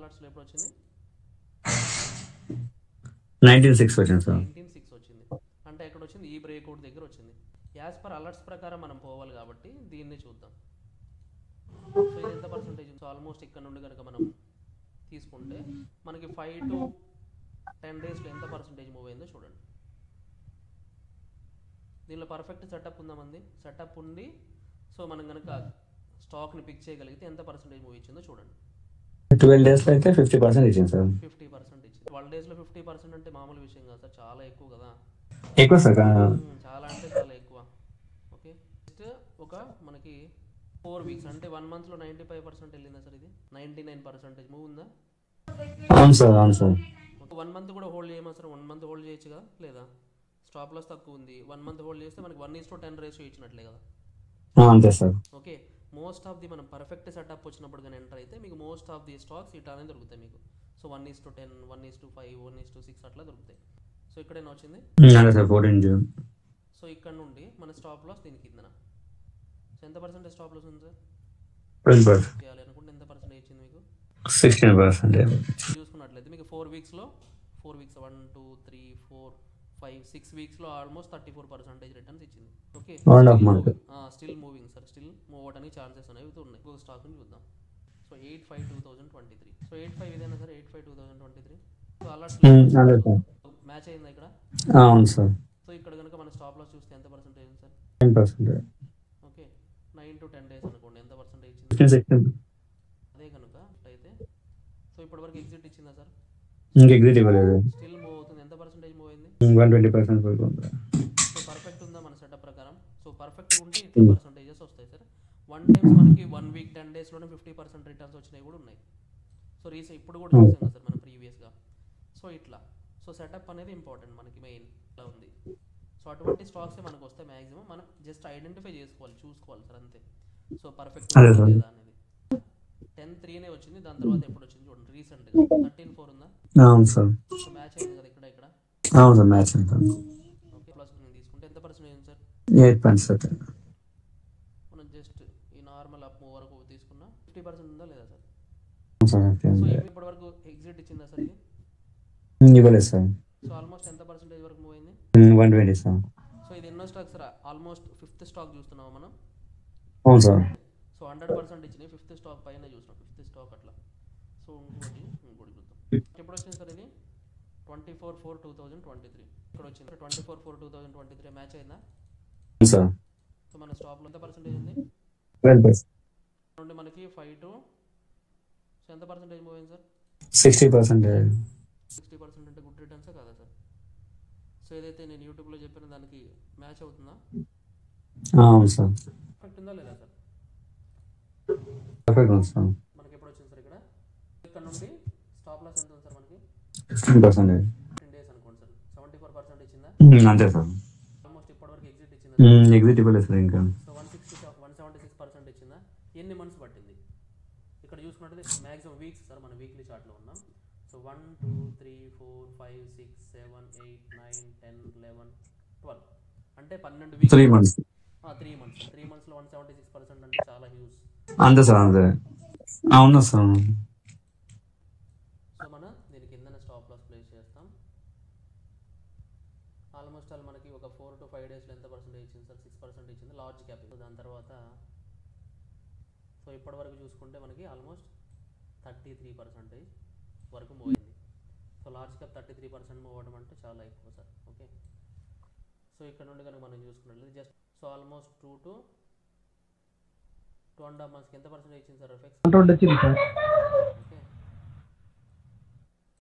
అలర్ట్స్లో ఎప్పుడు వచ్చింది nineteen six వచ్చింది సార్ నైన్టీన్ సిక్స్ వచ్చింది అంటే ఎక్కడ వచ్చింది ఈ బ్రేక్అవుట్ దగ్గర వచ్చింది యాజ్ పర్ అలర్ట్స్ ప్రకారం మనం పోవాలి కాబట్టి దీన్ని చూద్దాం సో ఇది ఎంత పర్సంటేజ్ సో ఆల్మోస్ట్ ఇక్కడ నుండి కనుక మనం తీసుకుంటే మనకి ఫైవ్ టు టెన్ డేస్లో ఎంత పర్సంటేజ్ మూవ్ అయిందో చూడండి దీనిలో పర్ఫెక్ట్ సెటప్ ఉందామంది సెటప్ ఉండి సో మనం కనుక స్టాక్ని పిక్ చేయగలిగితే ఎంత పర్సంటేజ్ మూవ్ ఇచ్చిందో చూడండి ట్వెల్వ్ డేస్లో అయితే ఫిఫ్టీ పర్సెంట్ ఇచ్చింది సార్ ఫిఫ్టీ పర్సెంట్ ఇచ్చింది ట్వెల్వ్ డేస్లో ఫిఫ్టీ పర్సెంట్ అంటే మామూలు విషయం కాదు సార్ చాలా ఎక్కువ కదా ఎక్కువ సార్ మ్మ్, చాలా అంటే చాలా ఎక్కువ ఓకే నెక్స్ట్ ఒక మనకి ఫోర్ వీక్స్ అంటే వన్ మంత్లో నైంటీ ఫైవ్ పర్సెంట్ వెళ్ళిందా సార్ ఇది నైంటీ నైన్ పర్సెంటేజ్ మూవ్ ఉందా అవును సార్ అవును సార్ ఒక వన్ మంత్ కూడా హోల్డ్ చేయమా సార్ వన్ మంత్ హోల్డ్ చేయొచ్చు కదా లేదా స్టాప్ లాస్ తక్కువ ఉంది వన్ మంత్ హోల్డ్ చేస్తే మనకి one is to ten ratio ఇచ్చినట్లే కదా ఆ, అంతే sir okay most of the మనం పర్ఫెక్ట్ సెటప్ వచ్చినప్పుడు కానీ ఎంటర్ అయితే మీకు మోస్ట్ ఆఫ్ ది స్టాక్స్ ఇట్లానే దొరుకుతాయి మీకు so one is to ten one is to five one is to six అట్లా దొరుకుతాయి సో ఇక్కడేనా వచ్చింది అదే సార్ ఫోర్టీన్ జూన్ సో ఇక్కడ నుండి మన స్టాప్ లాస్ దీని కిందన సో ఎంత పర్సెంటేజ్ స్టాప్ లాస్ ఉంది సార్ ట్వెల్వ్ పర్సెంట్ చేయాలి అనుకుంటే ఎంత పర్సెంటేజ్ ఇచ్చింది మీకు సిక్స్టీన్ పర్సెంట్ చూసుకున్నట్లయితే మీకు ఫోర్ వీక్స్లో four weeks one two three four five six వీక్స్లో almost thirty four percentage returns ఇచ్చింది okay One and a half month. Still moving sir still move అవడానికి ఛాన్సెస్ ఉన్నాయి ఇవి ఉన్నాయి ఇంకొక స్టాక్ని చూద్దాం so eight five two thousand twenty three so eight five ఇదేనా sir eight five two thousand twenty three so అలా అదే సార్ మ్యాచ్ అయిందా ఇక్కడ అవును సార్ సో ఇక్కడ కనుక మన స్టాప్ లాస్ చూస్తే ఎంత పర్సెంటేజ్ ఉంది sir ten percent okay nine to ten days అనుకోండి ఎంత పర్సెంటేజ్ ఇచ్చింది ఫిఫ్టీన్ సిక్స్టీన్ అదే కనుక అయితే సో ఇప్పటివరకు ఎగ్జిట్ ఇచ్చిందా సార్ ఇంక ఎగ్జిట్ ఇవ్వలేదు స్టిల్ మూవ్ అవుతుంది ఎంత పర్సెంటేజ్ మూవ్ అయింది వన్ ట్వంటీ పర్సెంట్ పడుతుంది సో పర్ఫెక్ట్ ఉందా మన సెటప్ ప్రకారం సో పర్ఫెక్ట్ ఉంటే ఇట్లా పర్సెంటేజెస్ వస్తాయి సార్ వన్ టైమ్స్ మనకి వన్ వీక్ టెన్ డేస్లోనే ఫిఫ్టీ పర్సెంట్ రిటర్న్స్ వచ్చినాయి కూడా ఉన్నాయి సో రీసెంట్ ఇప్పుడు కూడా చూసాం కదా సార్ మనం ప్రీవియస్గా సో ఇట్లా సో సెటప్ అనేది ఇంపార్టెంట్ మనకి మెయిన్ ఇట్లా ఉంది సో అటువంటి స్టాక్స్ మనకు వస్తే మ్యాక్సిమం మనం జస్ట్ ఐడెంటిఫై చేసుకోవాలి చూసుకోవాలి సార్ అంతే సో పర్ఫెక్ట్ అదే సార్. లేదా అనేది టెన్ త్రీనే వచ్చింది దాని తర్వాత ఎప్పుడు వచ్చింది చూడండి రీసెంట్గా థర్టీన్ ఫోర్ ఉందా అవును సార్ సో మ్యాచ్ అయింది కదా ఇక్కడ ఇక్కడ అవును sir match sir okay plus నేను తీసుకుంటే ఎంత పర్సెంట్ అయింది సార్ ఎయిట్ పాయింట్ సార్ మనం జస్ట్ ఈ నార్మల్ అప్ మూవ్ వరకు తీసుకున్నా ఫిఫ్టీ పర్సెంట్ ఉందా లేదా సార్ సార్ సో ఇప్పటి వరకు ఎగ్జిట్ ఇచ్చిందా సార్ ఇది ఇవ్వలేదు సార్ సో ఆల్మోస్ట్ ఎంత పర్సెంటేజ్ వరకు మూవ్ అయింది వన్ ట్వంటీ సార్ సో ఇది ఎన్నో స్టాక్స్ రా ఆల్మోస్ట్ ఫిఫ్త్ స్టాక్ చూస్తున్నాం మనం అవును సార్ సో హండ్రెడ్ పర్సెంట్ ఇచ్చినాయి ఫిఫ్త్ స్టాక్ పైన చూసినాం ఫిఫ్త్ స్టాక్ అట్లా సో ఇంకోటి ఇంకోటి చూద్దాం ఎప్పుడు వచ్చింది సార్ ఇది twenty four four two thousand twenty three ఇక్కడ వచ్చింది twenty four four two thousand twenty three match అయిందా అవును సార్ సో మన స్టాక్లో ఎంత పర్సెంటేజ్ ఉంది ట్వెల్వ్ పర్సెంట్ నుండి మనకి ఫైవ్ టు సో ఎంత పర్సెంటేజ్ మూవ్ అయింది sir sixty percent sixty percent అంటే గుడ్ రిటర్న్సే కదా సార్ సో ఏదైతే నేను యూట్యూబ్లో చెప్పిన దానికి మ్యాచ్ అవుతుందా అవును సార్ పర్ఫెక్ట్ ఉందా లేదా సార్ పర్ఫెక్ట్ ఉంది సార్ మనకి ఎప్పుడు వచ్చింది సార్ ఇక్కడ ఇక్కడ నుండి స్టాప్ లాస్ ఎంత ఉంది సార్ మనకి ఫిఫ్టీన్ పర్సెంట్ ఫిఫ్టీన్ డేస్ అనుకోండి సార్ సెవెంటీ ఫోర్ పర్సెంట్ ఇచ్చిందా అంతే సార్ ఆల్మోస్ట్ ఇప్పటివరకు ఎగ్జిట్ ఇచ్చిందా ఎగ్జిట్ ఇవ్వలేదు సార్ ఇంకా so one sixty one seventy six percent ఇచ్చిందా ఎన్ని మంత్స్ పట్టింది ఇక్కడ చూసుకున్నట్లయితే మ్యాక్సిమం వీక్స్ సార్ మన వీక్లీ చార్ట్లో ఉన్నాం so one two three four five six seven eight nine ten eleven twelve అంటే పన్నెండు weeks three months three months త్రీ మంత్స్లో వన్ సెవెంటీ సిక్స్ పర్సెంట్ అంటే చాలా హ్యూజ్ అంతే సార్ అంతే అవును సార్ సో మనం దీని కింద స్టాప్ లాస్ ప్లేస్ చేస్తాం ఆల్మోస్ట్ ఆల్ మనకి ఒక ఫోర్ టు ఫైవ్ డేస్లో ఎంత పర్సెంటేజ్ ఇచ్చింది సార్ సిక్స్ పర్సెంట్ ఇచ్చింది లార్జ్ క్యాప్ దాని తర్వాత సో ఇప్పటి వరకు చూసుకుంటే మనకి ఆల్మోస్ట్ థర్టీ త్రీ పర్సెంటేజ్ వరకు మూవ్ అయింది so large cap thirty three percent move అవ్వడం అంటే చాలా ఎక్కువ సార్ ఓకే సో ఇక్కడ నుండి కనుక మనం చూసుకున్నట్లయితే just so almost two to two and half మంత్స్కి ఎంత పర్సెంటేజ్ ఇచ్చింది సార్ ఎఫెక్ట్స్ ట్వంటీ వచ్చింది సార్